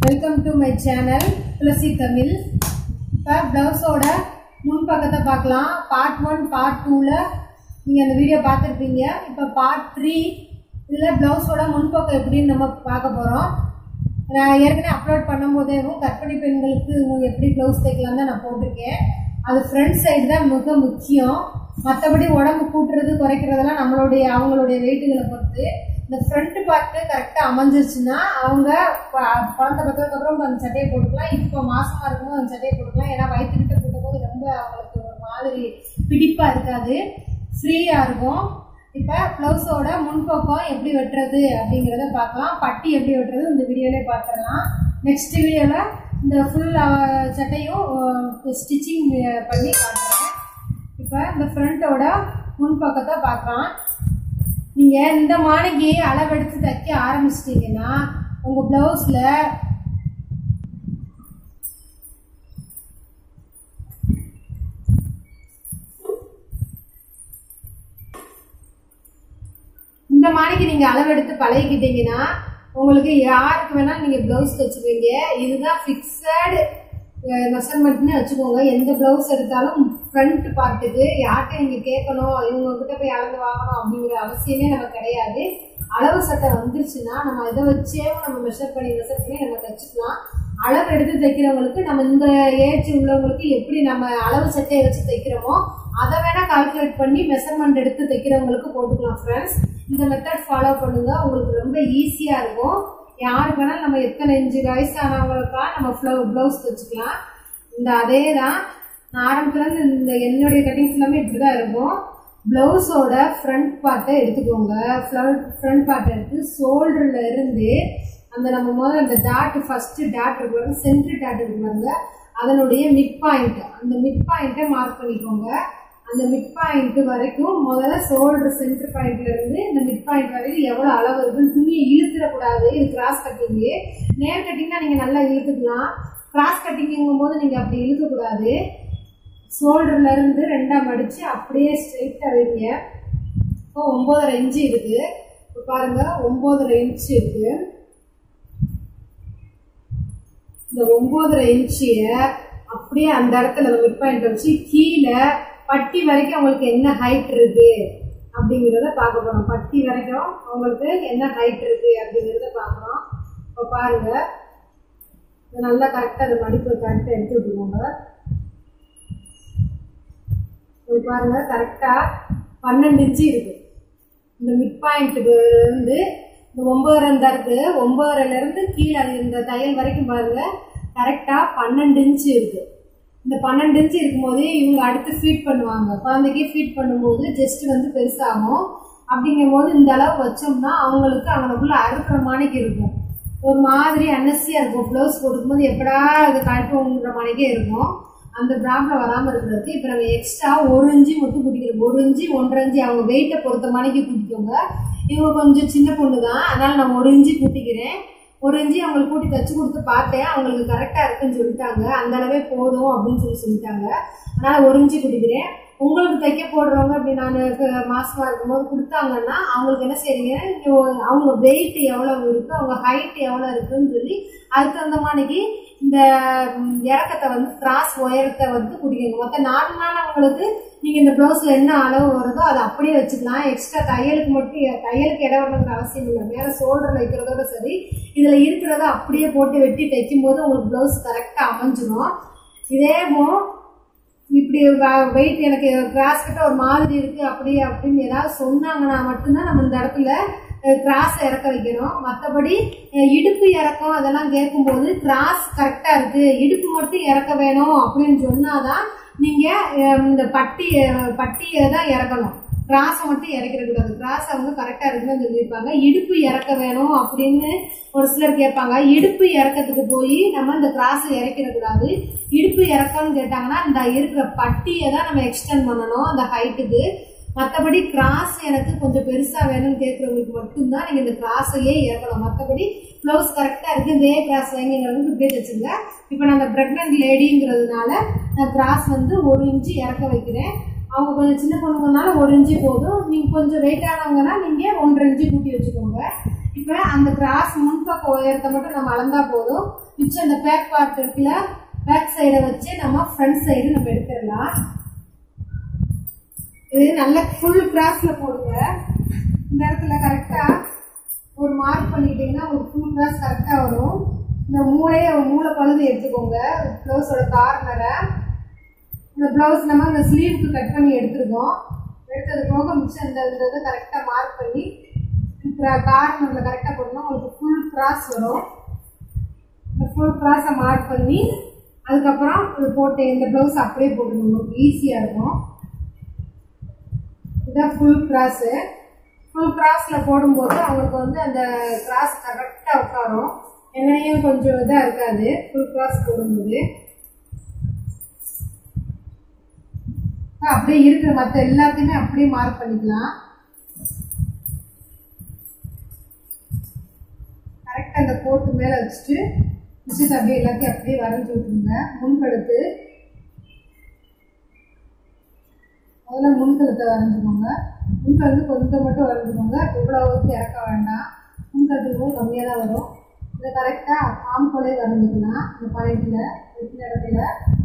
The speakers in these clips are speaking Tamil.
welcome to my channel Thulasi Tamil இப்போ ப்ளவுஸோட முன்பக்கத்தை பார்க்கலாம் பார்ட் ஒன் பார்ட் டூவில் நீங்கள் அந்த வீடியோ பார்த்துருப்பீங்க இப்போ பார்ட் த்ரீ இதில் ப்ளவுஸோட முன்பக்கம் எப்படின்னு நம்ம பார்க்க போகிறோம் நான் ஏற்கனவே அப்லோட் பண்ணும்போதேவும் கர்ப்பிணி பெண்களுக்கு இவங்க எப்படி ப்ளவுஸ் தைக்கலாம் தான் நான் போட்டிருக்கேன் அது ஃப்ரண்ட் சைடு தான் மிக முக்கியம் மற்றபடி உடம்பு கூட்டுறது குறைக்கிறதெல்லாம் நம்மளுடைய அவங்களுடைய வெயிட்டுகளை பொறுத்து இந்த ஃப்ரண்ட் பார்ட்டு கரெக்டாக அமைஞ்சிருச்சுன்னா அவங்க ப- குழந்தை பத்ததுக்கப்புறம் அந்த சட்டையை போட்டுக்கலாம் இப்போ மாசமா இருக்கும்போது அந்த சட்டையை போட்டுக்கலாம் ஏன்னா வயிற்றுக்கிட்ட போடும்போது ரொம்ப அவங்களுக்கு ஒரு மாதிரி பிடிப்பாக இருக்காது ஃப்ரீயாக இருக்கும் இப்போ ப்ளவுஸோட முன்பக்கம் எப்படி வெட்டுறது அப்படிங்கிறத பார்க்கலாம் பட்டி எப்படி வெட்டுறது இந்த வீடியோலே பார்த்துடலாம் நெக்ஸ்ட் வீடியோவில் இந்த ஃபுல் சட்டையும் ஸ்டிச்சிங் பண்ணி காட்டுறேன் இப்போ இந்த ஃப்ரண்ட்டோட முன்பக்கத்தை பார்க்கலாம் நீங்கள் இந்த மாணிக்கு அளவெடுத்து தைக்க ஆரம்பிச்சிட்டிங்கன்னா உங்கள் ப்ளவுஸில் இந்த மாணிக்கு நீங்கள் அளவெடுத்து பழகிக்கிட்டீங்கன்னா உங்களுக்கு யாருக்கு வேணாலும் நீங்கள் ப்ளவுஸ் தைச்சுப்பீங்க இதுதான் ஃபிக்ஸடு மெஷர்மெண்ட்னு வச்சுக்கோங்க எந்த ப்ளவுஸ் எடுத்தாலும் ஃப்ரண்ட் பார்ட்டுக்கு யார்கிட்ட நீங்கள் கேட்கணும் இவங்க கிட்ட போய் அளந்து வாங்கணும் அப்படிங்கிற அவசியமே நமக்கு கிடையாது அளவு சட்டை வந்துருச்சுன்னா நம்ம இதை வச்சே நம்ம மெஷர் பண்ணி மெஷர் பண்ணி நம்ம தைச்சுக்கலாம் அளவு எடுத்து தைக்கிறவங்களுக்கு நம்ம இந்த ஏஜ் உள்ளவங்களுக்கு எப்படி நம்ம அளவு சட்டையை வச்சு தைக்கிறோமோ அதை வேணா கால்குலேட் பண்ணி மெஷர்மெண்ட் எடுத்து தைக்கிறவங்களுக்கு போட்டுக்கலாம் ஃப்ரெண்ட்ஸ் இந்த மெத்தட் ஃபாலோ பண்ணுங்க உங்களுக்கு ரொம்ப ஈஸியா இருக்கும் யாருக்கு வேணாலும் நம்ம எத்தனை இன்ச்சு வயசானவங்களுக்கா நம்ம ப்ளவுஸ் தைச்சுக்கலாம் இந்த அதே தான் நான் ஆரம்பத்துல இருந்து இந்த என்னுடைய கட்டிங்ஸ் எல்லாமே இப்படி தான் இருக்கும் ப்ளவுஸோட ஃப்ரண்ட் பார்ட்டை எடுத்துக்கோங்க ஃப்ரண்ட் பார்ட்டை எடுத்து ஷோல்டர்ல இருந்து அந்த நம்ம முதல்ல அந்த டாட் ஃபர்ஸ்ட் டாட் இருக்கு பாருங்க சென்டர் டாட் இருக்கு பாருங்க அதனுடைய மிட் பாயிண்ட் அந்த மிட் பாயிண்ட்டை மார்க் பண்ணிக்கோங்க அந்த மிட் பாயிண்ட் வரைக்கும் முதல்ல ஷோல்டர் சென்டர் பாயிண்ட்ல இருந்து இந்த மிட் பாயிண்ட் வரைக்கும் எவ்வளவு அளவு இருக்குன்னு துணியை இழுத்துடக்கூடாது இது கிராஸ் கட்டிங் நேர் கட்டிங்னா நீங்க நல்லா இழுத்துக்கலாம் கிராஸ் கட்டிங்கும் போது நீங்க அப்படி இழுக்கக்கூடாது ஷோல்டர்ல இருந்து ரெண்டா மடிச்சு அப்படியே ஸ்ட்ரைட்டா வைங்க இப்போ ஒன்பதரை இன்ச்சு இருக்கு இப்போ பாருங்க ஒன்பதரை இன்ச்சு இருக்கு இந்த ஒன்பதரை இன்ச்சிய அப்படியே அந்த இடத்துல அந்த மிட் பாயிண்ட் வச்சு கீழே பட்டி வரைக்கும் அவங்களுக்கு என்ன ஹைட் இருக்கு அப்படிங்கிறத பார்க்க போறோம் பட்டி வரைக்கும் அவங்களுக்கு என்ன ஹைட் இருக்கு அப்படிங்கிறத பார்க்குறோம் இப்போ பாருங்க இது நல்லா கரெக்டாக அந்த மடிப்பு கரெக்டாக எடுத்து விட்டுக்கோங்க இது பாருங்க கரெக்டாக பன்னெண்டு இன்ச்சு இருக்கு இந்த மிட் பாயிண்ட்டுக்கு இருந்து இந்த ஒன்பதரை இந்த இருக்கு ஒன்பதரைல இருந்து கீழே அது இந்த தையல் வரைக்கும் பாருங்க கரெக்டா பன்னெண்டு இன்ச்சு இருக்கு இந்த பன்னெண்டு இன்ச்சு இருக்கும்போது இவங்க அடுத்து ஃபீட் பண்ணுவாங்க குழந்தைக்கு ஃபீட் பண்ணும்போது ஜஸ்ட் வந்து பெருசாகும் அப்படிங்கும் போது இந்த அளவு வச்சோம்னா அவங்களுக்கு அவங்களுக்குள்ள அறுக்கிற மாணிக்கு இருக்கும் ஒரு மாதிரி அன்னசியா இருக்கும் ப்ளவுஸ் போட்டுக்கும்போது எப்படா இது கழிப்புங்கிற மாணிக்கே இருக்கும் அந்த ப்ராப்ளம் வராமல் இருக்கிறதுக்கு இப்போ நம்ம எக்ஸ்ட்ரா ஒரு இன்ச்சு மட்டும் பிடிக்கிறோம் ஒரு இன்ச்சு ஒன்றரை இன்ச்சு அவங்க வெயிட்டை பொறுத்த மணிக்கு பிடிக்கோங்க இவங்க கொஞ்சம் சின்ன பொண்ணு தான் அதனால நான் ஒரு இன்ச்சு கூட்டிக்கிறேன் ஒரு இன்ச்சு அவங்களுக்கு கூட்டி தச்சு கொடுத்து பார்த்தேன் அவங்களுக்கு கரெக்டாக இருக்குன்னு சொல்லிட்டாங்க அந்த அளவே போதும் அப்படின்னு சொல்லி சொல்லிட்டாங்க அதனால ஒரு இன்ச்சு கூட்டிக்கிறேன் உங்களுக்கு தைக்க போடுறவங்க அப்படி நான் மாசமா இருக்கும்போது கொடுத்தாங்கன்னா அவங்களுக்கு என்ன செய்றீங்க நீங்க ஒரு- அவங்க வெயிட் எவ்வளவு இருக்கு அவங்க ஹைட் எவ்வளவு இருக்குன்னு சொல்லி அதுக்கு தகுந்த மாதிரிக்கு இந்த ம், இறக்கத்தை வந்து கிராஸ் உயரத்தை வந்து குடிக்கணும் மொத்தம் நார்மலானவங்களுக்கு நீங்க இந்த பிளவுஸ்ல என்ன அளவு வருதோ அதை அப்படியே வச்சுக்கலாம் எக்ஸ்ட்ரா தையலுக்கு மட்டும் தையலுக்கு இடம் வரணுங்கிற அவசியம் இல்லை மேல ஷோல்டர்ல வைக்கிறதோட சரி இதுல இருக்கிறத அப்படியே போட்டு வெட்டி தைக்கும் போது உங்களுக்கு பிளவுஸ் கரெக்டா அமைஞ்சிரும் இதே போ இப்படி வெயிட் எனக்கு கிராஸ் கிட்ட ஒரு மாதிரி இருக்கு அப்படி அப்படின்னு ஏதாவது சொன்னாங்கன்னா மட்டும்தான் நம்ம இந்த இடத்துல கிராஸ் இறக்க வைக்கணும் மற்றபடி இடுப்பு இறக்கம் அதெல்லாம் கேட்கும்போது கிராஸ் கரெக்டாக இருக்கு இடுப்பு மட்டும் இறக்க வேணும் அப்படின்னு சொன்னாதான் நீங்க அஹ், இந்த பட்டி அஹ், பட்டியை தான் இறக்கணும் கிராஸை மட்டும் இறக்கிடக்கூடாது கிராஸ் அவங்க கரெக்டாக இருக்குன்னு சொல்லியிருப்பாங்க இடுப்பு இறக்க வேணும் அப்படின்னு ஒரு சிலர் கேட்பாங்க இடுப்பு இறக்கத்துக்கு போய் நம்ம இந்த கிராஸை இறக்கிடக்கூடாது இடுப்பு இறக்கம்னு கேட்டாங்கன்னா இந்த இருக்கிற பட்டியை தான் நம்ம எக்ஸ்டெண்ட் பண்ணணும் அந்த ஹைட்டுக்கு மற்றபடி கிராஸ் எனக்கு கொஞ்சம் பெருசாக வேணும்னு கேட்குறவங்களுக்கு மட்டும்தான் நீங்கள் இந்த கிராஸையே இறக்கணும் மற்றபடி ப்ளவுஸ் கரெக்டாக இருக்குது இதே கிராஸ் வைங்கிறதுக்கு இப்படியே வச்சுங்க இப்போ நான் அந்த ப்ரெக்னென்ட் லேடிங்கிறதுனால நான் கிராஸ் வந்து ஒரு இன்ச்சு இறக்க வைக்கிறேன் அவங்க கொஞ்சம் சின்ன பொண்ணுங்கனால ஒரு இன்ச்சு போதும் நீங்கள் கொஞ்சம் வெயிட்டானவங்கன்னா நீங்கள் ஒன்றரை இன்ச்சு கூட்டி வச்சுக்கோங்க இப்போ அந்த கிராஸ் முன்பக்க உயரத்தை மட்டும் நம்ம அளந்தா போதும் மிச்சம் இந்த பேக் பார்ட் இருக்குல்ல பேக் சைடை வச்சு நம்ம ஃப்ரண்ட் சைடு நம்ம எடுத்துடலாம் இது நல்ல ஃபுல் கிராஸ்ல போடுங்க இந்த இடத்துல கரெக்டா ஒரு மார்க் பண்ணிட்டீங்கன்னா ஒரு ஃபுல் கிராஸ் கரெக்டா வரும் இந்த மூளையை மூளை பழுது எடுத்துக்கோங்க ப்ளவுஸோட கார்னரை இந்த ப்ளவுஸ் நம்ம இந்த ஸ்லீவுக்கு கட் பண்ணி எடுத்துருக்கோம் எடுத்தது போக மிச்சம் இந்த இந்த இதை கரெக்டாக மார்க் பண்ணி கார்னரில் கரெக்டாக போடணும் உங்களுக்கு ஃபுல் கிராஸ் வரும் இந்த ஃபுல் கிராஸை மார்க் பண்ணி அதுக்கப்புறம் இது போட்டு இந்த ப்ளவுஸ் அப்படியே போடணும் உங்களுக்கு ஈஸியாக இருக்கும் இதான் ஃபுல் கிராஸு ஃபுல் கிராஸில் போடும்போது அவங்களுக்கு வந்து அந்த கிராஸ் கரெக்டாக உட்காரும் எங்கனையும் கொஞ்சம் இதாக இருக்காது ஃபுல் கிராஸ் போடும்போது அப்படியே இருக்கிற மற்ற எல்லாத்தையுமே அப்படியே மார்க் பண்ணிக்கலாம் கரெக்டாக அந்த கோட்டு மேலே வச்சுட்டு வச்சுட்டு அப்படியே எல்லாத்தையும் அப்படியே வரைஞ்சி விட்டுருங்க முன்கழுத்து முதல்ல முன்கழுத்தை வரைஞ்சிக்கோங்க முன்கழுத்து கொஞ்சம் மட்டும் வரைஞ்சிக்கோங்க இவ்வளோவுக்கு இறக்க வேண்டாம் முன்கழுத்துக்கும் கம்மியாக தான் வரும் இதை கரெக்டாக ஆம்கோலே வரைஞ்சிக்கலாம் இந்த பாயிண்டில் வெட்டின இடத்துல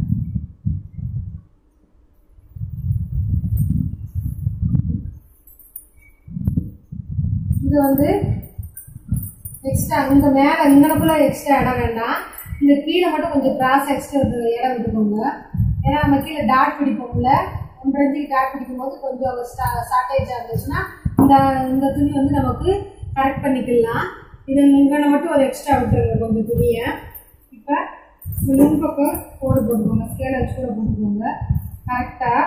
இது வந்து எக்ஸ்ட்ரா இந்த மேலே இங்கனக்குள்ள எக்ஸ்ட்ரா இடம் வேண்டாம் இந்த கீழே மட்டும் கொஞ்சம் கிராஸ் எக்ஸ்ட்ரா இடம் விட்டுக்கோங்க ஏன்னா நம்ம கீழே டாட் பிடிப்போம்ல ஒன்றரை இன்ச்சுக்கு டாட் பிடிக்கும் போது கொஞ்சம் ஷார்ட்டேஜாக இருந்துச்சுன்னா இந்த இந்த துணி வந்து நமக்கு கரெக்ட் பண்ணிக்கலாம் இது இங்கன மட்டும் ஒரு எக்ஸ்ட்ரா விட்டுருங்க கொஞ்சம் துணியை இப்போ இந்த முன்பக்கம் கோடு போட்டுக்கோங்க ஸ்கேலை வச்சு கூட போட்டுக்கோங்க கரெக்டாக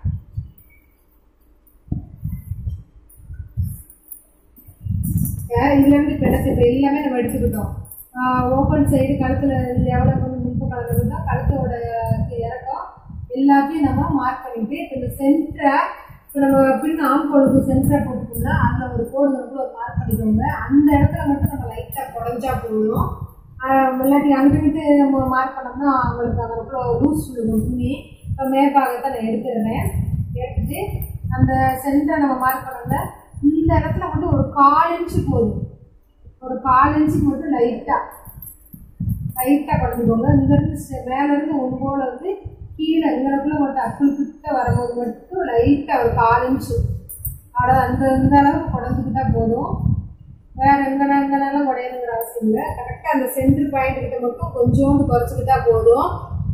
இதுலேருந்து இப்போ என்ன செய்ய எல்லாமே நம்ம எடுத்துக்கிட்டோம் ஓப்பன் சைடு கழுத்தில் எவ்வளோ கொஞ்சம் முன்பு கலர் இருந்தால் கழுத்தோட இறக்கம் எல்லாத்தையும் நம்ம மார்க் பண்ணிட்டு இப்போ இந்த சென்டரை இப்போ நம்ம பின் ஆம் கோடுக்கு சென்டரை போட்டுக்கோங்க அதில் ஒரு கோடு வந்து ஒரு மார்க் பண்ணிக்கோங்க அந்த இடத்துல மட்டும் நம்ம லைட்டாக குறைஞ்சா போதும் இல்லாட்டி அங்கிட்டு நம்ம மார்க் பண்ணோம்னா அவங்களுக்கு அங்கே லூஸ் விழுகும் துணி இப்போ மேற்பாகத்தை நான் எடுத்துடுறேன் எடுத்துட்டு அந்த சென்டரை நம்ம மார்க் பண்ணோம்ல இந்த இடத்துல மட்டும் ஒரு கால் இன்ச்சு போதும் ஒரு கால் இன்ச்சுக்கு மட்டும் லைட்டாக லைட்டாக குறைஞ்சிக்கோங்க இங்கேருந்து மேலேருந்து ஒன்று போல வந்து கீழே இங்கனக்குள்ள மட்டும் அக்குள் கிட்ட வரும்போது மட்டும் லைட்டாக ஒரு கால் இன்ச்சு அவ்வளோ அந்த இந்த அளவுக்கு குறைஞ்சிக்கிட்டா போதும் வேற எங்கன்னா எங்கனாலும் உடையணுங்கிற அவசியம் இல்லை கரெக்டாக அந்த சென்டர் பாயிண்ட் கிட்ட மட்டும் கொஞ்சோண்டு குறைச்சிக்கிட்டா போதும்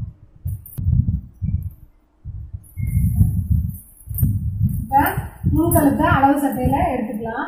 இப்போ முன்கழுத்தை அளவு சட்டையில் எடுத்துக்கலாம்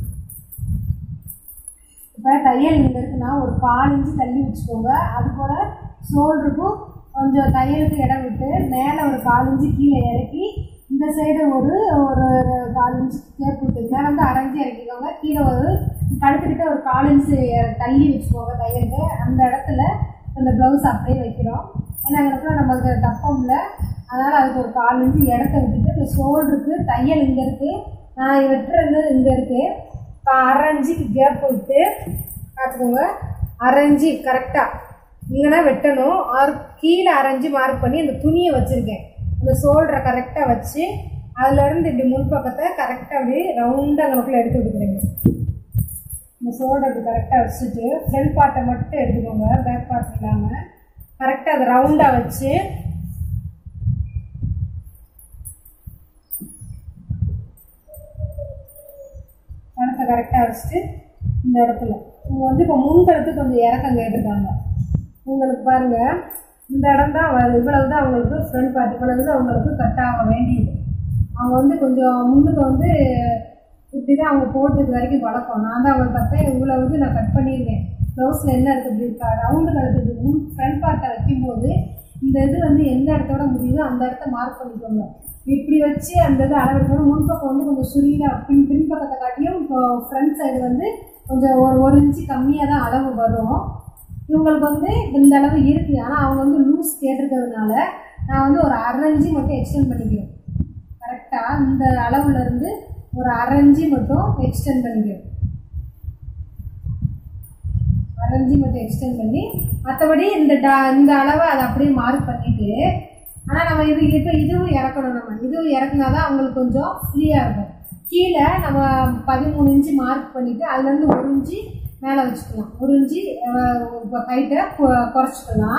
இப்போ தையல் இங்கே இருக்குன்னா ஒரு கால் இன்ச்சு தள்ளி வச்சுக்கோங்க அது போல் ஷோல்டருக்கும் கொஞ்சம் தையலுக்கு இடம் விட்டு மேலே ஒரு கால் இன்ச்சு கீழே இறக்கி இந்த சைடு ஒரு ஒரு கால் இன்ச்சு சேர்த்து விட்டு மேலே வந்து அரைஞ்சி இறக்கிக்கோங்க கீழே ஒரு கழுத்துக்கிட்ட ஒரு கால் இன்ச்சு தள்ளி வச்சுக்கோங்க தையலுக்கு அந்த இடத்துல அந்த ப்ளவுஸ் அப்படியே வைக்கிறோம் ஏன்னா அந்த இடத்துல நம்மளுக்கு தப்பம்ல அதனால் அதுக்கு ஒரு கால் இன்ச்சு இடத்த விட்டுட்டு இந்த ஷோல்டருக்கு தையல் இங்கே இருக்குது நான் வெட்டுறது இங்கே இருக்குது இப்போ அரைஞ்சிக்கு கேப் விட்டு பார்த்துக்கோங்க அரைஞ்சி கரெக்டாக இங்கன்னா வெட்டணும் ஆறு கீழே அரைஞ்சி மார்க் பண்ணி அந்த துணியை வச்சுருக்கேன் அந்த ஷோல்டரை கரெக்டாக வச்சு அதுலேருந்து இப்படி முன்பக்கத்தை கரெக்டாக அப்படி ரவுண்டாக நமக்குள்ளே எடுத்து விட்டுக்கிறீங்க இந்த ஷோல்டருக்கு கரெக்டாக வச்சுட்டு ஃப்ரண்ட் பார்ட்டை மட்டும் எடுத்துக்கோங்க பேக் பார்ட் இல்லாமல் கரெக்டாக அதை ரவுண்டாக வச்சு பணத்தை கரெக்டாக வச்சுட்டு இந்த இடத்துல இவங்க வந்து இப்போ முன்கழுத்து கொஞ்சம் இறக்கம் கேட்டிருக்காங்க உங்களுக்கு பாருங்க இந்த இடம் தான் இவ்வளவு தான் அவங்களுக்கு ஃப்ரண்ட் பார்ட் இவ்வளவு தான் அவங்களுக்கு கட் ஆக வேண்டியது அவங்க வந்து கொஞ்சம் முன்னுக்கு வந்து இப்படி தான் அவங்க போட்டது வரைக்கும் பழக்கம் நான் தான் அவங்க பார்த்தேன் இவ்வளோ வந்து நான் கட் பண்ணியிருக்கேன் ப்ளவுஸில் என்ன இருக்குது இப்படி ரவுண்டு கழுத்துக்கு முன் ஃப்ரண்ட் பார்ட்டை வைக்கும்போது இந்த இது வந்து எந்த இடத்தோட முடியுதோ அந்த இடத்த மார்க் பண்ணிக்கோங்க இப்படி வச்சு அந்த இது அளவெடுக்கணும் முன்பக்கம் வந்து கொஞ்சம் சுருங்கினா பின் பின்பக்கத்தை காட்டியும் இப்போ ஃப்ரண்ட் சைடு வந்து கொஞ்சம் ஒரு ஒரு இன்ச்சு கம்மியாக தான் அளவு வரும் இவங்களுக்கு வந்து இந்த அளவு இருக்குது ஆனால் அவங்க வந்து லூஸ் கேட்டிருக்கிறதுனால நான் வந்து ஒரு அரை இன்ச்சு மட்டும் எக்ஸ்டெண்ட் பண்ணிக்கிறேன் கரெக்டாக இந்த அளவுல இருந்து ஒரு அரை இன்ச்சு மட்டும் எக்ஸ்டெண்ட் பண்ணிக்கிறேன் அரை இன்ச்சு மட்டும் எக்ஸ்டெண்ட் பண்ணி மற்றபடி இந்த டா இந்த அளவை அதை அப்படியே மார்க் பண்ணிட்டு ஆனால் நம்ம இது இப்போ இதுவும் இறக்கணும் நம்ம இதுவும் இறக்குனா தான் அவங்களுக்கு கொஞ்சம் ஃப்ரீயாக இருக்கும் கீழே நம்ம பதிமூணு இன்ச்சு மார்க் பண்ணிவிட்டு அதுலேருந்து ஒரு இன்ச்சு மேலே வச்சுக்கலாம் ஒரு இன்ச்சு ஹைட்டை குறைச்சிக்கலாம்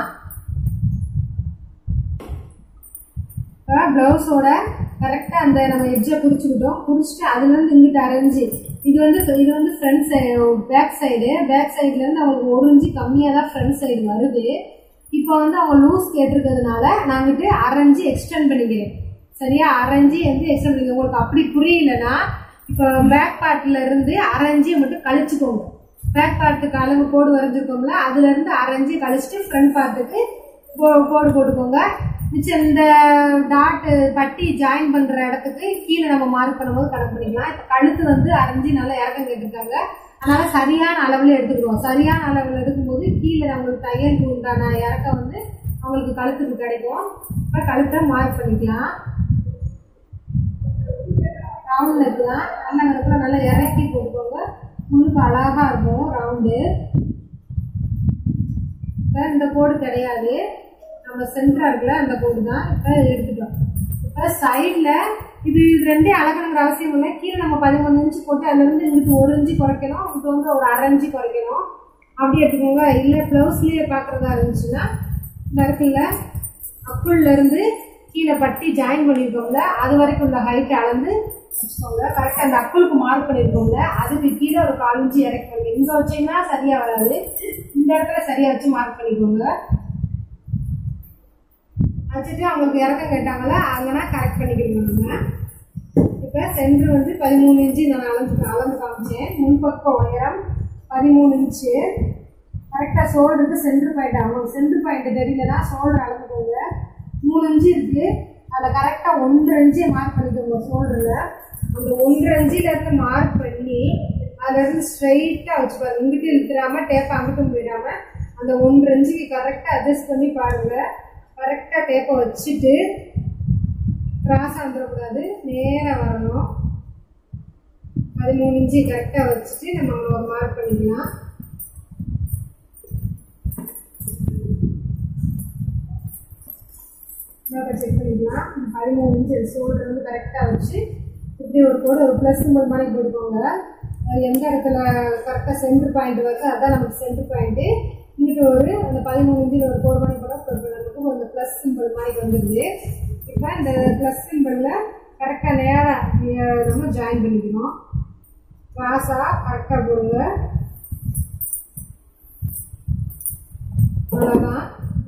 இப்போ ப்ளவுஸோட கரெக்டாக அந்த நம்ம எட்ஜை குறிச்சுக்கிட்டோம் குறிச்சிட்டு அதுலேருந்து இங்கிட்டு அரைஞ்சி இது வந்து இது வந்து front side back side back சைட்லேருந்து அவங்களுக்கு ஒரு இன்ச்சு கம்மியாக தான் ஃப்ரண்ட் சைடு வருது இப்போ வந்து அவங்க லூஸ் கேட்டிருக்கிறதுனால நான் வந்துட்டு அரைஞ்சி எக்ஸ்டெண்ட் பண்ணிக்கிறேன் சரியா அரைஞ்சி வந்து எக்ஸ்டெண்ட் பண்ணிக்கிறேன் உங்களுக்கு அப்படி புரியலன்னா இப்போ பேக் பார்ட்ல இருந்து அரைஞ்சி மட்டும் கழிச்சுக்கோங்க பேக் பார்ட்டுக்கு அளவு கோடு வரைஞ்சிருக்கோம்ல அதுல இருந்து அரைஞ்சி கழிச்சிட்டு ஃப்ரண்ட் பார்ட்டுக்கு கோடு போட்டுக்கோங்க மிச்சம் இந்த டாட் பட்டி ஜாயின் பண்ற இடத்துக்கு கீழே நம்ம மார்க் பண்ணும்போது கணக்கு பண்ணிக்கலாம் இப்போ கழுத்து வந்து அரைஞ்சி நல்லா இறக்கம் கேட்டிருக்காங்க அதனால சரியான அளவில் எடுத்துக்கிடுவோம் சரியான அளவில் எடுக்கும்போது கீழே நம்மளுக்கு தையலுக்கு உண்டான இறக்கம் வந்து அவங்களுக்கு கழுத்துக்கு கிடைக்கும் இப்போ கழுத்தை மார்க் பண்ணிக்கலாம் ரவுண்ட் நெக்லாம் நல்ல நெருக்கில் நல்லா இறக்கி போட்டுக்கோங்க முழுக்க அழகா இருக்கும் ரவுண்டு இப்போ இந்த கோடு கிடையாது நம்ம சென்டரா இருக்குல்ல அந்த கோடு தான் இப்போ எடுத்துக்கலாம் இப்போ சைடில் இது இது ரெண்டே அழகணுங்கிற அவசியம் இல்லை கீழே நம்ம பதிமூணு இன்ச்சு போட்டு அதுல இருந்து இங்கிட்டு ஒரு இன்ச்சு குறைக்கணும் இங்கிட்டு வந்து ஒரு அரை இன்ச்சு குறைக்கணும் அப்படி எடுத்துக்கோங்க இல்லை ப்ளவுஸ்லேயே பார்க்குறதா இருந்துச்சுன்னா இந்த இடத்துல அப்புள்ள இருந்து கீழே பட்டி ஜாயின் பண்ணியிருக்கோம்ல அது வரைக்கும் உள்ள ஹைட் அளந்து வச்சுக்கோங்க கரெக்டாக அந்த அக்குளுக்கு மார்க் பண்ணியிருக்கோம்ல அதுக்கு கீழே ஒரு கால் இன்ச்சு இறக்கணும் இங்கே வச்சீங்கன்னா சரியாக வராது இந்த இடத்துல சரியாக வச்சு மார்க் பண்ணிக்கோங்க வச்சுட்டு அவங்களுக்கு இறக்கம் கேட்டாங்களா அங்கன்னா கரெக்ட் பண்ணிக்கிறோம் நம்ம இப்போ சென்டர் வந்து பதிமூணு இன்ச்சு நான் அளந்து அளந்து காமிச்சேன் முன்பக்கம் உயரம் பதிமூணு இன்ச்சு கரெக்டாக ஷோல்டருக்கு சென்டர் பாயிண்ட் ஆகும் சென்டர் பாயிண்ட் தெரியலனா ஷோல்டர் அளந்துக்கோங்க மூணு இன்ச்சு இருக்கு அதில் கரெக்டாக ஒன்றரை இன்ச்சை மார்க் பண்ணிக்கோங்க ஷோல்டரில் அந்த ஒன்றரை இன்ச்சில இருந்து மார்க் பண்ணி அதுல இருந்து ஸ்ட்ரைட்டாக வச்சு பாருங்க இங்கிட்டு இழுத்துடாம டேப்பை அங்கிட்டும் போயிடாம அந்த ஒன்றரை இன்ச்சுக்கு கரெக்டாக அட்ஜஸ்ட் பண்ணி பாருங்க கரெக்டாக டேப்பை வச்சுட்டு கிராஸ் வந்துடக்கூடாது நேராக வரணும் பதிமூணு இன்ச்சு கரெக்டாக வச்சுட்டு நம்ம மார்க் பண்ணிக்கலாம் செக் பண்ணிக்கலாம் பதிமூணு இன்ச்சு ஷோல்டர் வந்து கரெக்டாக வச்சு இப்படி ஒரு கோடு ஒரு ப்ளஸ் சிம்பிள் மாதிரி போட்டுக்கோங்க அது எந்த இடத்துல கரெக்டாக சென்டர் பாயிண்ட் வருது அதான் நமக்கு சென்டர் பாயிண்ட்டு இங்கிட்டு ஒரு அந்த பதிமூணு இன்ச்சில் ஒரு கோடு மாதிரி போட்டால் நமக்கு அந்த ப்ளஸ் சிம்பிள் மாதிரி வந்துடுது இப்போ இந்த ப்ளஸ் சிம்பிளில் கரெக்டாக நேராக நம்ம ஜாயின் பண்ணிக்கணும் கிராஸாக கரெக்டாக போடுங்க அவ்வளோதான்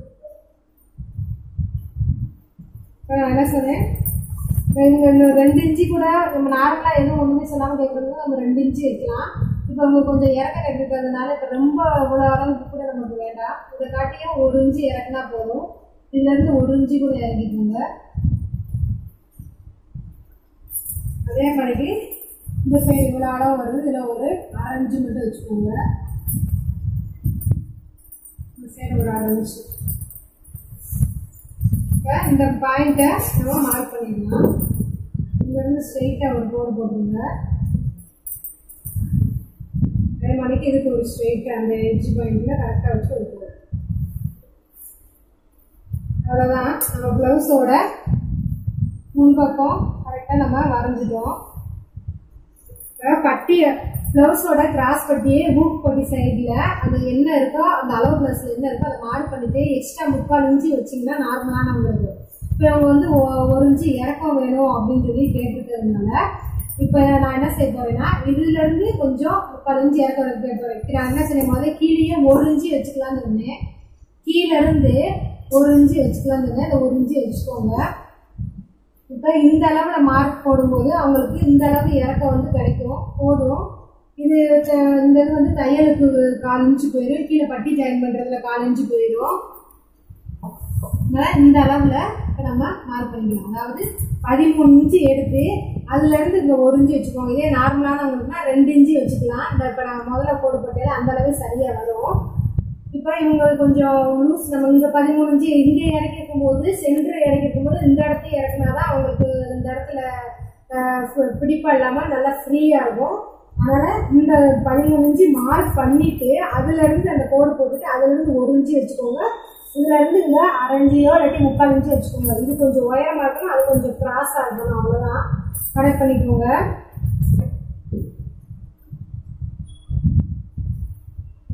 இப்போ நான் என்ன சொன்னேன் ரெண்டு ரெண்டு ரெண்டு இன்ச்சு கூட நம்ம நார்மலாக எதுவும் ஒன்றுமே சொல்லாமல் கேட்குறது நம்ம ரெண்டு இன்ச்சு வைக்கலாம் இப்போ உங்களுக்கு கொஞ்சம் இறக்க கட்டிருக்கிறதுனால இப்போ ரொம்ப இவ்வளோ அளவுக்கு கூட நமக்கு வேண்டாம் இதை காட்டியும் ஒரு இன்ச்சு இறக்குனா போதும் இதுலேருந்து ஒரு இன்ச்சு கூட இறங்கிக்கோங்க அதே மாதிரி இந்த சைடு இவ்வளோ அளவு வருது இதில் ஒரு ஆரஞ்சு மட்டும் வச்சுக்கோங்க இந்த சைடு ஒரு ஆரஞ்சு இப்போ இந்த பாயிண்ட்டை நம்ம மார்க் பண்ணிடலாம் இங்கேருந்து ஸ்ட்ரெயிட்டாக ஒரு கோடு போட்டுருங்க அதே மணிக்கு இதுக்கு ஒரு ஸ்ட்ரெயிட்டாக அந்த எட்ஜ் பாயிண்டில் கரெக்டாக வச்சு ஒரு கோடு அவ்வளோதான் நம்ம ப்ளவுஸோட முன்பக்கம் கரெக்டாக நம்ம வரைஞ்சிட்டோம் பட்டியை ப்ளவுஸோட கிராஸ் பட்டியே ஹூக் பட்டி சைடில் அந்த என்ன இருக்கோ அந்த அளவு ப்ளஸில் என்ன இருக்கோ அதை மார்க் பண்ணிட்டு எக்ஸ்ட்ரா முக்கால் இன்ச்சு வச்சிங்கன்னா நார்மலான உங்களுக்கு இப்போ அவங்க வந்து ஒ- ஒரு இன்ச்சு இறக்கம் வேணும் அப்படின்னு சொல்லி கேட்டுக்கிறதுனால இப்போ நான் என்ன செய்ய போறேன்னா இதுலேருந்து கொஞ்சம் முக்கால் இன்ச்சு இறக்கம் கேட்டு வைக்கிறேன் என்ன செய்ய முதல்ல கீழேயே ஒரு இன்ச்சு வச்சுக்கலாம்னு இருந்தேன் கீழே இருந்து ஒரு இன்ச்சு வச்சுக்கலாம்னு இருந்தேன் அந்த ஒரு இன்ச்சு வச்சுக்கோங்க இப்போ இந்த அளவில் மார்க் போடும்போது அவங்களுக்கு இந்த அளவு இறக்கம் வந்து கிடைக்கும் போதும் இது த- இந்த இது வந்து தையலுக்கு கால் இன்ச்சு போயிடும் கீழே பட்டி ஜாயின் பண்ணுறதுல கால் இன்ச்சு போயிடும் அதனால இந்த அளவில் இப்போ நம்ம மார்க் பண்ணிக்கலாம் அதாவது பதிமூணு இன்ச்சு எடுத்து அதுலேருந்து இந்த ஒரு இன்ச்சு வச்சுக்கோங்க இதே நார்மலானவங்களுக்குனா ரெண்டு இன்ச்சு வச்சுக்கலாம் இந்த இப்போ நான் முதல்ல போட்டு போட்டேன் அந்த அளவு சரியாக வரும் இப்போ இவங்க கொஞ்சம் லூஸ் நம்ம இந்த பதிமூணு இன்ச்சு இங்கே இறக்கிருக்கும் போது சென்டர் இறக்கிருக்கும் போது இந்த இடத்தையும் இறக்குனா தான் அவங்களுக்கு இந்த இடத்துல அஹ், பி- பிடிப்பா இல்லாமல் நல்லா ஃப்ரீயாக இருக்கும் அதனால் இந்த பதிமூணு இன்ச்சு மார்க் பண்ணிட்டு அதுலேருந்து அந்த கோடு போட்டுட்டு அதுலேருந்து ஒரு இன்ச்சு வச்சுக்கோங்க இதுலேருந்து இந்த அரை இன்ச்சியோ இல்லாட்டி முக்கால் இன்ச்சு வச்சுக்கோங்க இது கொஞ்சம் உயரமாக இருக்கணும் அது கொஞ்சம் கிராஸாக இருக்கணும் அவ்வளோதான் கனெக்ட் பண்ணிக்கோங்க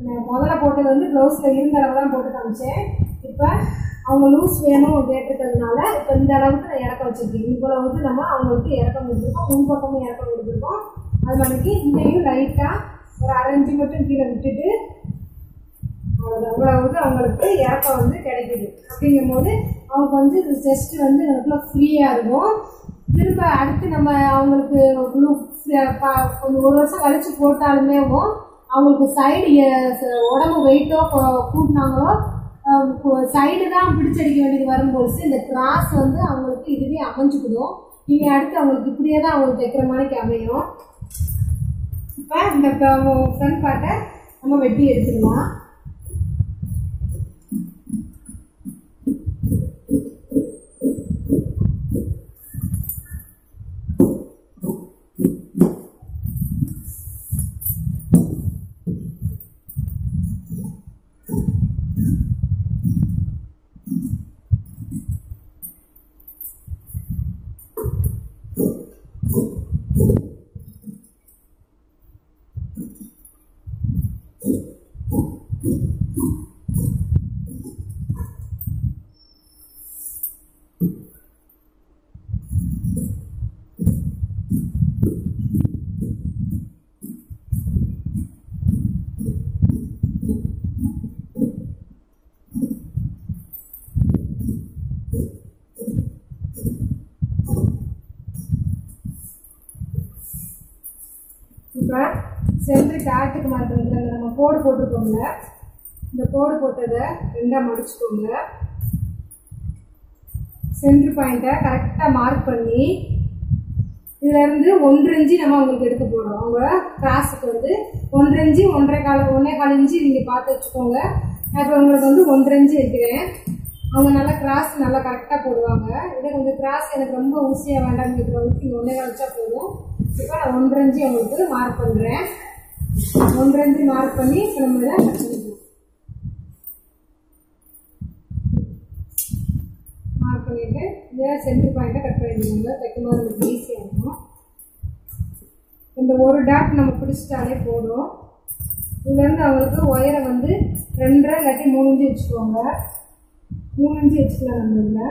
நான் முதல்ல போட்டது வந்து ப்ளவுஸில் இருந்த அளவு தான் போட்டு காமிச்சேன் இப்போ அவங்க லூஸ் வேணும் கேட்டிருக்கிறதுனால இப்போ இந்த அளவுக்கு நான் இறக்க வச்சிருக்கேன் இவ்வளோ வந்து நம்ம அவங்களுக்கு இறக்கம் கொடுத்துருக்கோம் முன் பக்கமும் இறக்கம் கொடுத்துருக்கோம் அது மாதிரிக்கு இங்கேயும் லைட்டாக ஒரு அரை இன்ச்சு மட்டும் கீழே விட்டுட்டு அவ்வளோதான் இவ்வளோ வந்து அவங்களுக்கு இறக்கம் வந்து கிடைக்குது அப்படிங்கும் போது அவங்க வந்து இந்த செஸ்ட் வந்து நமக்குள்ள ஃப்ரீயாக இருக்கும் திரும்ப அடுத்து நம்ம அவங்களுக்கு ப்ளூ கொஞ்சம் ஒரு வருஷம் கழிச்சு போட்டாலுமே அவங்களுக்கு சைடு உடம்பு வெயிட்டோ கூட்டினாங்களோ சைடு தான் பிடிச்சடிக்க வேண்டியது வரும்போது இந்த கிராஸ் வந்து அவங்களுக்கு இதுவே அமைஞ்சுக்கிடும் நீங்கள் அடுத்து அவங்களுக்கு இப்படியே தான் அவங்களுக்கு தைக்கிற மாதிரிக்கு அமையும் இப்போ இந்த ஃப்ரண்ட் பார்ட்டை நம்ம வெட்டி எடுத்துக்கலாம் இப்போ சென்ட்ரு டாட்டுக்கு மாற்றுறதுல நம்ம கோடு போட்டிருக்கோம்ல இந்த கோடு போட்டதை ரெண்டாக மடிச்சுக்கோங்க சென்ட்ரு பாயிண்ட்டை கரெக்டாக மார்க் பண்ணி இதுல இருந்து ஒன்றரை இன்ச்சு நம்ம அவங்களுக்கு எடுக்க போறோம் அவங்க கிராஸுக்கு வந்து ஒன்றரை இன்ச்சு ஒன்றரை கால ஒன்றே கால் இன்ச்சு நீங்க பார்த்து வச்சுக்கோங்க நான் இப்போ உங்களுக்கு வந்து ஒன்றரை இன்ச்சு வைக்கிறேன் அவங்க நல்லா கிராஸ் நல்லா கரெக்டாக போடுவாங்க இதே கொஞ்சம் கிராஸ் எனக்கு ரொம்ப ஊசியாக வேண்டாம்னு இருக்கிறவங்களுக்கு நீங்கள் ஒன்றே கால் வச்சா போதும் இப்போ நான் ஒன்றரை இன்ச்சு அவங்களுக்கு மார்க் பண்ணுறேன் ஒன்றரை இன்ச்சு மார்க் பண்ணி இப்போ நம்ம இதை கட் பண்ணிக்கலாம் மார்க் பண்ணிட்டு இதை சென்டர் பாயிண்ட்டை கட் பண்ணிடுவாங்க தைக்கும்போது நமக்கு ஈஸியாக இருக்கும் இந்த ஒரு டாட் நம்ம பிடிச்சிட்டாலே போதும் இதுலேருந்து அவங்களுக்கு ஒயரை வந்து ரெண்டரை இல்லாட்டி மூணு இன்ச்சு வச்சுக்கோங்க மூணு இன்ச்சு வச்சுக்கலாம் நம்ம இதில்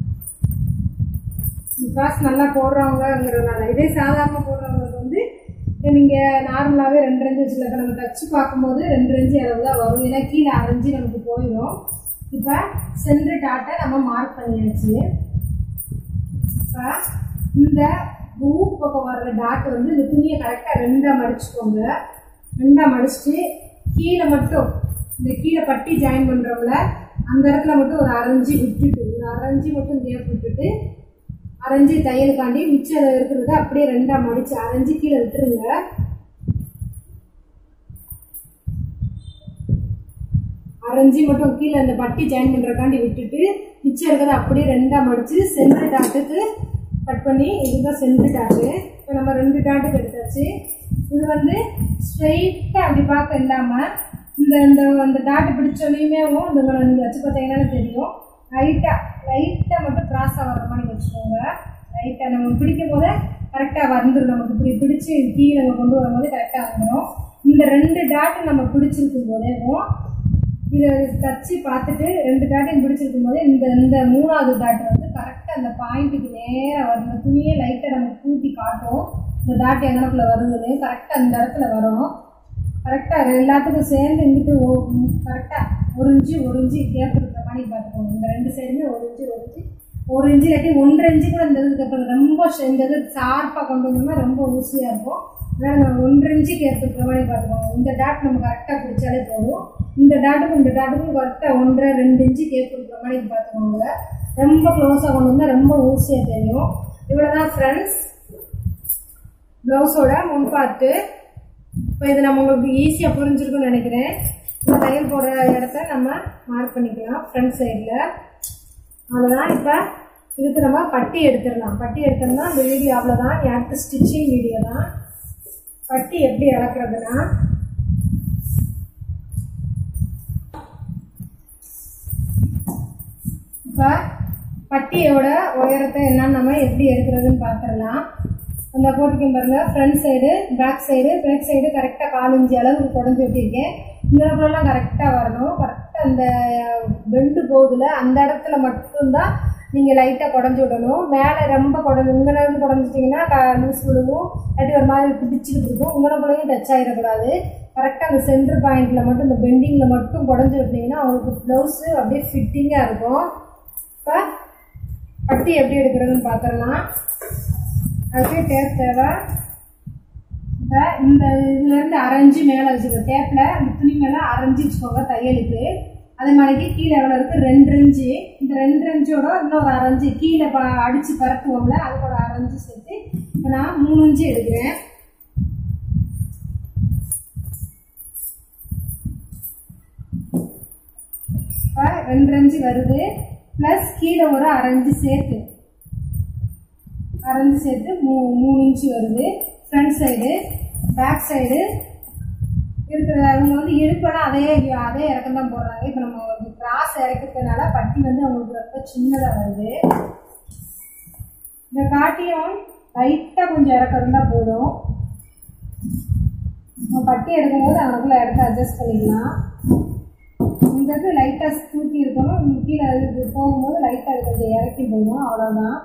இந்த கிளாஸ் நல்லா போடுறவங்கங்கிறதுனால இதே சாதாரண போடுறவங்களுக்கு வந்து நீங்கள் நார்மலாகவே ரெண்டு ரெண்டு வச்சுக்கலாம் நம்ம தச்சு பார்க்கும்போது ரெண்டு ரெஞ்சு அளவு தான் வரும் ஏன்னா கீழே அரைஞ்சி நமக்கு போயிடும் இப்போ சென்ட்ரு டாட்டை நம்ம மார்க் பண்ணியாச்சு இப்போ இந்த பூ பக்கம் வர்ற டாட் வந்து இந்த துணியை கரெக்டாக ரெண்டாக மடிச்சுக்கோங்க ரெண்டாக மடிச்சுட்டு கீழே மட்டும் இந்த கீழே பட்டி ஜாயின் பண்ணுறோம்ல அந்த இடத்துல மட்டும் ஒரு அரைஞ்சி விட்டுட்டு ஒரு அரைஞ்சி மட்டும் கேப் விட்டுட்டு அரைஞ்சி தையலுக்காண்டி மிச்சம் இருக்கிறத அப்படியே ரெண்டாக மடிச்சு அரைஞ்சி கீழே விட்டுருங்க அரைஞ்சி மட்டும் கீழே அந்த பட்டி ஜாயின் பண்ணுறக்காண்டி விட்டுட்டு மிச்சம் இருக்கிறத அப்படியே ரெண்டாக மடிச்சு சென்ட்ரு டாட்டுக்கு கட் பண்ணி இதுதான் சென்ட்ரு டாட்டு இப்போ நம்ம ரெண்டு டாட்டுக்கு எடுத்தாச்சு இது வந்து ஸ்ட்ரெயிட்டாக அப்படி பார்க்க இல்லாமல் இந்த இந்த அந்த டாட்டு பிடிச்சோனையுமே இந்த நீங்கள் வச்சு பார்த்தீங்கன்னா தெரியும் லைட்டாக லைட்டாக மட்டும் கிராஸாக வர்ற மாதிரி வச்சுக்கோங்க லைட்டாக நம்ம பிடிக்கும் போதே கரெக்டாக வந்துடும் நமக்கு இப்படி பிடிச்சி கீழே நம்ம கொண்டு வரும்போது கரெக்டாக வந்துடும் இந்த ரெண்டு டாட்டு நம்ம பிடிச்சிருக்கும் போதேவும் இதை தச்சு பார்த்துட்டு ரெண்டு டாட்டையும் பிடிச்சிருக்கும் போது இந்த இந்த மூணாவது டாட் வந்து கரெக்டாக அந்த பாயிண்ட்டுக்கு நேராக வரும் இந்த துணியை லைட்டாக நம்ம கூட்டி காட்டும் இந்த டாட் எங்கனக்குள்ள வருதுன்னு கரெக்டாக இந்த இடத்துல வரும் கரெக்டாக எல்லாத்துக்கும் சேர்ந்து இங்கிட்டு கரெக்டாக ஒரு இன்ச்சு ஒரு இன்ச்சு கேப் இருக்கிற மாதிரி பார்த்துக்கோங்க இந்த ரெண்டு சைடுமே ஒரு இன்ச்சு ஒரு இன்ச்சு ஒரு இன்ச்சு இல்லாட்டி ஒன்றரை இன்ச்சு கூட இந்த இதுக்கு அப்புறம் ரொம்ப ஷ- இந்த இது ஷார்ப்பாக கொண்டு வந்தோம்னா ரொம்ப ஊசியாக இருக்கும் அதனால் நம்ம ஒன்றரை இன்ச்சு கேப் இருக்கிற மாதிரி பார்த்துக்கோங்க இந்த டாட் நம்ம கரெக்டாக பிடிச்சாலே போதும் இந்த டாட்டுக்கும் இந்த டாட்டுக்கும் கரெக்டாக ஒன்றரை ரெண்டு இன்ச்சு கேப் இருக்கிற மாதிரி பார்த்துக்கோங்க ரொம்ப க்ளோஸாக கொண்டு வந்தால் ரொம்ப ஊசியாக தெரியும் இவ்வளோ தான் ஃப்ரெண்ட்ஸ் ப்ளவுஸோட முன்பார்ட்டு இப்போ இது நம்ம உங்களுக்கு ஈஸியாக புரிஞ்சிருக்கும்னு நினைக்கிறேன் இந்த தையல் போடுற இடத்த நம்ம மார்க் பண்ணிக்கலாம் ஃப்ரண்ட் சைடில் அவ்வளோதான் இப்போ இதுக்கு நம்ம பட்டி எடுத்துடலாம் பட்டி எடுத்தோம்னா இந்த வீடியோ அவ்வளோதான் அடுத்த ஸ்டிச்சிங் வீடியோ தான் பட்டி எப்படி இழக்கிறதுனா இப்போ பட்டியோட உயரத்தை என்னன்னு நம்ம எப்படி எடுக்கிறதுன்னு பார்த்துடலாம் அந்த போட்டிருக்கேன் பாருங்க front side back side back side கரெக்டாக கால் இன்ச்சு அளவுக்கு குடஞ்சி விட்டிருக்கேன் இங்கெல்லாம் கரெக்டாக வரணும் கரெக்டாக அந்த பெண்டு போகுதுல அந்த இடத்துல மட்டும்தான் நீங்கள் லைட்டாக குடஞ்சி விடணும் மேலே ரொம்ப குடஞ்சி இங்கேருந்து குடஞ்சிட்டிங்கன்னா க லூஸ் விழுவும் இல்லாட்டி ஒரு மாதிரி பிடிச்சிக்கிட்டு இருக்கும் உங்களுக்குள்ளேயும் டச் ஆகிடக்கூடாது கரெக்டாக அந்த சென்டர் பாயிண்டில் மட்டும் இந்த பெண்டிங்கில் மட்டும் குடஞ்சி விட்டீங்கன்னா அவங்களுக்கு ப்ளவுஸு அப்படியே ஃபிட்டிங்காக இருக்கும் இப்போ பட்டி எப்படி எடுக்கிறதுன்னு பார்த்துடலாம் அதுக்கு டேப் தேவை இப்போ இந்த இதுலேருந்து அரைஞ்சு மேலே வச்சுக்கோ டேப்பில் அந்த துணி மேலே அரைஞ்சு வச்சுக்கோங்க தையலுக்கு அதே மாதிரிக்கு கீழே எவ்வளோ இருக்குது ரெண்டு இன்ச்சு இந்த ரெண்டு இன்ச்சோட இன்னொரு அரைஞ்சு கீழே ப அடித்து பரப்புவோம்ல அதுக்கு ஒரு அரைஞ்சு சேர்த்து இப்போ நான் மூணு இன்ச்சு எடுக்கிறேன் இப்போ ரெண்டு இன்ச்சு வருது ப்ளஸ் கீழே ஒரு அரைஞ்சு சேர்த்து அரைஞ்சு சேர்த்து மூ மூணு இன்ச்சு வருது ஃப்ரண்ட் சைடு பேக் சைடு இருக்கிற அவங்க வந்து இழுப்பெல்லாம் அதே அதே இறக்கம் தான் போடுறாங்க இப்போ நம்ம கிராஸ் இறக்கிறதுனால பட்டி வந்து அவங்களுக்கு ரொம்ப சின்னதாக வருது இந்த காட்டியும் லைட்டாக கொஞ்சம் இறக்கம் இருந்தால் போதும் நம்ம பட்டி எடுக்கும்போது அவனுக்குள்ள இடத்த அட்ஜஸ்ட் பண்ணிக்கலாம் இந்த இது லைட்டாக தூக்கி இருக்கணும் இங்க கீழே இது போகும்போது லைட்டாக அது கொஞ்சம் இறக்கி போயிடும் அவ்வளோதான்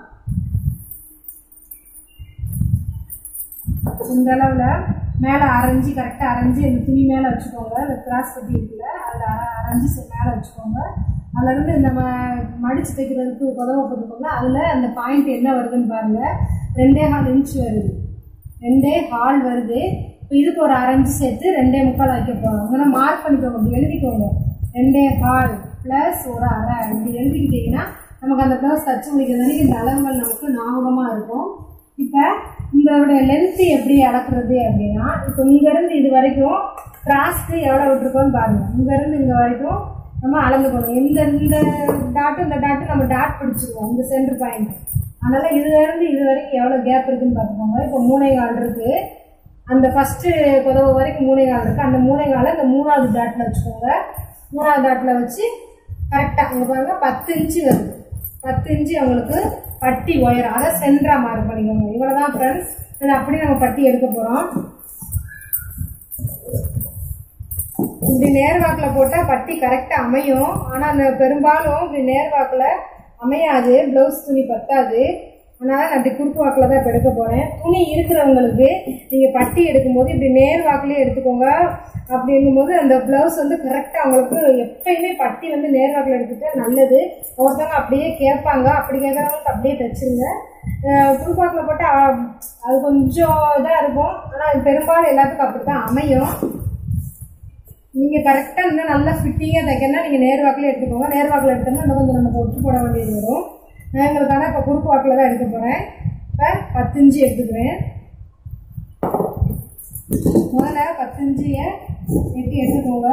இந்த அளவில் மேலே அரைஞ்சி கரெக்டாக அரைஞ்சி இந்த துணி மேலே வச்சுக்கோங்க இந்த கிராஸ் பட்டி இருக்குல்ல அதில் அரைஞ்சி மேலே வச்சுக்கோங்க அதுலேருந்து இந்த ம மடித்து தைக்கிறதுக்கு உதவ போட்டுக்கோங்க அதில் அந்த பாயிண்ட் என்ன வருதுன்னு பாருங்கள் ரெண்டே ஹால் இன்ச் வருது ரெண்டே ஹால் வருது இப்போ இதுக்கு ஒரு அரைஞ்சு சேர்த்து ரெண்டே முக்கால் வைக்க போகிறோம் உங்களை மார்க் பண்ணிக்கோங்க இப்படி எழுதிக்கோங்க ரெண்டே ஹால் ப்ளஸ் ஒரு அரை இப்படி எழுதிக்கிட்டிங்கன்னா நமக்கு அந்த ப்ளவுஸ் தச்சு முடிக்கிற வரைக்கும் இந்த அளவுகள் நமக்கு ஞாபகமாக இருக்கும் இப்போ இதோட லென்த்து எப்படி அளக்குறது அப்படின்னா இப்போ இங்கேருந்து இது வரைக்கும் கிராஸ்க்கு எவ்வளோ விட்டுருக்கோன்னு பாருங்கள் இங்கேருந்து இங்கே வரைக்கும் நம்ம அளந்துக்கணும் இந்த இந்த டாட்டு இந்த டாட்டு நம்ம டாட் பிடிச்சிருக்கோம் இந்த சென்டர் பாயிண்ட் அதனால் இதுலேருந்து இது வரைக்கும் எவ்வளோ கேப் இருக்குன்னு பார்த்துக்கோங்க இப்போ மூணை கால் இருக்குது அந்த ஃபஸ்ட்டு புதவு வரைக்கும் மூணை கால் இருக்குது அந்த மூணை காலை இந்த மூணாவது டாட்டில் வச்சுக்கோங்க மூணாவது டாட்டில் வச்சு கரெக்டாக இங்கே பாருங்க பத்து இன்ச்சு வருது பத்து இன்ச்சு அவங்களுக்கு பட்டி உயரம் அதை சென்டரா மார்க் பண்ணிக்கோங்க இவ்வளோதான் ஃப்ரெண்ட்ஸ் இது அப்படியே நம்ம பட்டி எடுக்க போகிறோம் இப்படி நேர்வாக்கில் போட்டால் பட்டி கரெக்டாக அமையும் ஆனால் அந்த பெரும்பாலும் இப்படி நேர்வாக்கில் அமையாது ப்ளவுஸ் துணி பத்தாது அதனால் நான் இப்படி குறுக்கு வாக்கில் தான் இப்போ எடுக்க போகிறேன் துணி இருக்கிறவங்களுக்கு நீங்கள் பட்டி எடுக்கும்போது இப்படி நேர் வாக்குலேயே எடுத்துக்கோங்க அப்படிங்கும்போது அந்த ப்ளவுஸ் வந்து கரெக்டாக அவங்களுக்கு எப்பயுமே பட்டி வந்து நேர் வாக்கில் எடுத்துட்டா நல்லது ஒருத்தவங்க அப்படியே கேட்பாங்க அப்படி கேட்குறவங்களுக்கு அப்படியே தைச்சிருங்க குறுக்கு வாக்கில் போட்டால் அது கொஞ்சம் இதாக இருக்கும் ஆனால் பெரும்பாலும் எல்லாத்துக்கும் அப்படி தான் அமையும் நீங்கள் கரெக்டாக இருந்தால் நல்லா ஃபிட்டிங்காக தைக்கணும்னா நீங்கள் நேர் வாக்கில் எடுத்துக்கோங்க நேர் வாக்கில் எடுத்தோம்னா இன்னும் கொஞ்சம் நமக்கு ஒட்டு போட வேண்டியது வரும் நான் எங்களுக்கான இப்போ குறுக்கு வாக்கில் தான் எடுக்க போகிறேன் இப்போ பத்து இன்ச்சு எடுத்துக்கிறேன் முதல்ல பத்து இன்ச்சியை எட்டி எடுத்துக்கோங்க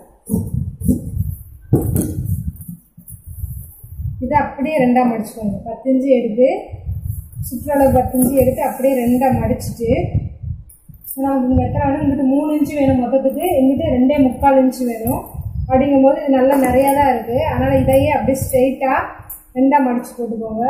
இதை அப்படியே ரெண்டாக மடிச்சுக்கோங்க பத்து இன்ச்சு எடுத்து சுற்றளவு பத்து இன்ச்சு எடுத்து அப்படியே ரெண்டாக மடிச்சிட்டு நமக்கு இங்கே எத்தனை வேணும் இங்கிட்டு மூணு இன்ச்சு வேணும் மொத்தத்துக்கு எங்கிட்ட ரெண்டே முக்கால் இன்ச்சு வேணும் அப்படிங்கும்போது இது நல்லா நிறையா தான் இருக்குது அதனால் இதையே அப்படியே ஸ்ட்ரெயிட்டாக ரெண்டாக மடித்து போட்டுக்கோங்க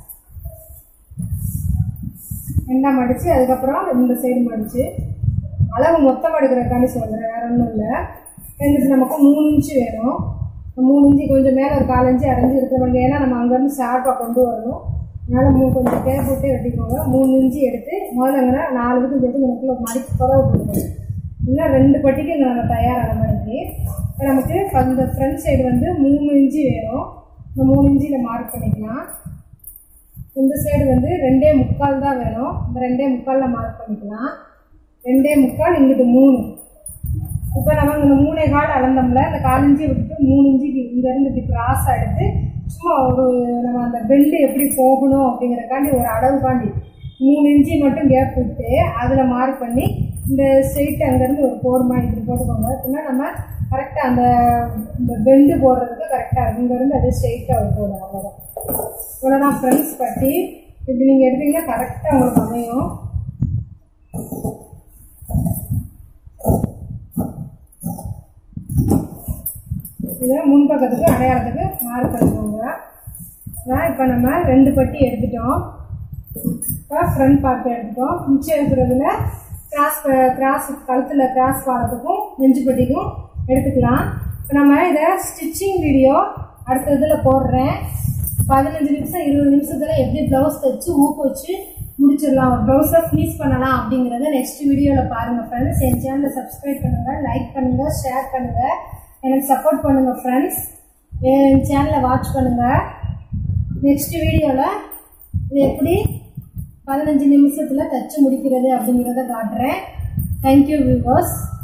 ரெண்டாக மடித்து அதுக்கப்புறம் இந்த சைடு மடித்து அளவு மொத்தமாக எடுக்கிறக்காண்டி சொல்கிறேன் வேற ஒன்றும் இல்லை எங்களுக்கு நமக்கு மூணு இன்ச்சு வேணும் மூணு இன்ச்சு கொஞ்சம் மேலே ஒரு கால் இன்ச்சு அரைஞ்சி இருக்க வேண்டிய ஏன்னா நம்ம அங்கேருந்து ஷார்ப்பாக கொண்டு வரணும் அதனால் மூணு கொஞ்சம் டேப் போட்டு வெட்டிக்கோங்க மூணு இன்ச்சு எடுத்து முதல்லங்கன்னா நாலு இதுக்கு சேர்த்து நமக்குள்ள மடித்து குறவு போட்டுக்கோங்க இன்னும் ரெண்டு பட்டிக்கு இங்கே நம்ம தயாரான மாதிரி இப்போ நமக்கு அந்த ஃப்ரண்ட் சைடு வந்து மூணு இன்ச்சு வேணும் இந்த மூணு இன்ச்சில் மார்க் பண்ணிக்கலாம் இந்த சைடு வந்து ரெண்டே முக்கால் தான் வேணும் இந்த ரெண்டே முக்காலில் மார்க் பண்ணிக்கலாம் ரெண்டே முக்கால் இங்கிட்டு மூணு இப்போ நம்ம இந்த மூணே கால் அளந்தோம்ல இந்த கால் இஞ்சி விட்டுட்டு மூணு இஞ்சிக்கு இங்கேருந்து இப்படி கிராஸாக எடுத்து சும்மா ஒரு நம்ம அந்த பெண்டு எப்படி போகணும் அப்படிங்கிறக்காண்டி ஒரு அளவுக்காண்டி மூணு இன்ச்சி மட்டும் கேப் விட்டு அதில் மார்க் பண்ணி இந்த ஸ்ட்ரெயிட் அங்கேருந்து ஒரு கோடு மாதிரி இப்படி போட்டுக்கோங்க அப்படின்னா நம்ம கரெக்டாக அந்த இந்த பெண்டு போடுறதுக்கு கரெக்டாக இருக்கும் இங்கேருந்து அப்படியே ஸ்ட்ரெயிட்டாக ஒரு கோடு அவ்வளோதான் இவ்வளோதான் ஃப்ரெண்ட்ஸ் பட்டி இப்படி நீங்கள் எடுத்தீங்கன்னா கரெக்டாக உங்களுக்கு அமையும் இதை முன்பக்கத்துக்கு அடையாளத்துக்கு மார்க் பண்ணிக்கோங்க அதான் இப்போ நம்ம ரெண்டு பட்டி எடுத்துட்டோம் இப்போ ஃப்ரண்ட் பார்ட் எடுத்துட்டோம் மிச்சம் இருக்கிறதுல கிராஸ் கிராஸ் கழுத்தில் கிராஸ் பாலத்துக்கும் நெஞ்சு பட்டிக்கும் எடுத்துக்கலாம் இப்போ நம்ம இதை ஸ்டிச்சிங் வீடியோ அடுத்த இதில் போடுறேன் பதினஞ்சு நிமிஷம் இருபது நிமிஷத்தில் எப்படி ப்ளவுஸ் தைச்சு ஊக்கு வச்சு முடிச்சிடலாம் ஒரு ப்ளவுஸை ஃபினிஷ் பண்ணலாம் அப்படிங்கிறத நெக்ஸ்ட் வீடியோவில் பாருங்கள் ஃப்ரெண்ட்ஸ் என் சேனலை சப்ஸ்கிரைப் பண்ணுங்கள் லைக் பண்ணுங்கள் ஷேர் பண்ணுங்கள் எனக்கு சப்போர்ட் பண்ணுங்கள் ஃப்ரெண்ட்ஸ் என் சேனலை வாட்ச் பண்ணுங்கள் நெக்ஸ்ட் வீடியோவில் இது எப்படி பதினஞ்சு நிமிஷத்தில் தச்சு முடிக்கிறது அப்படிங்கிறத காட்டுறேன் தேங்க்யூ வியூவர்ஸ்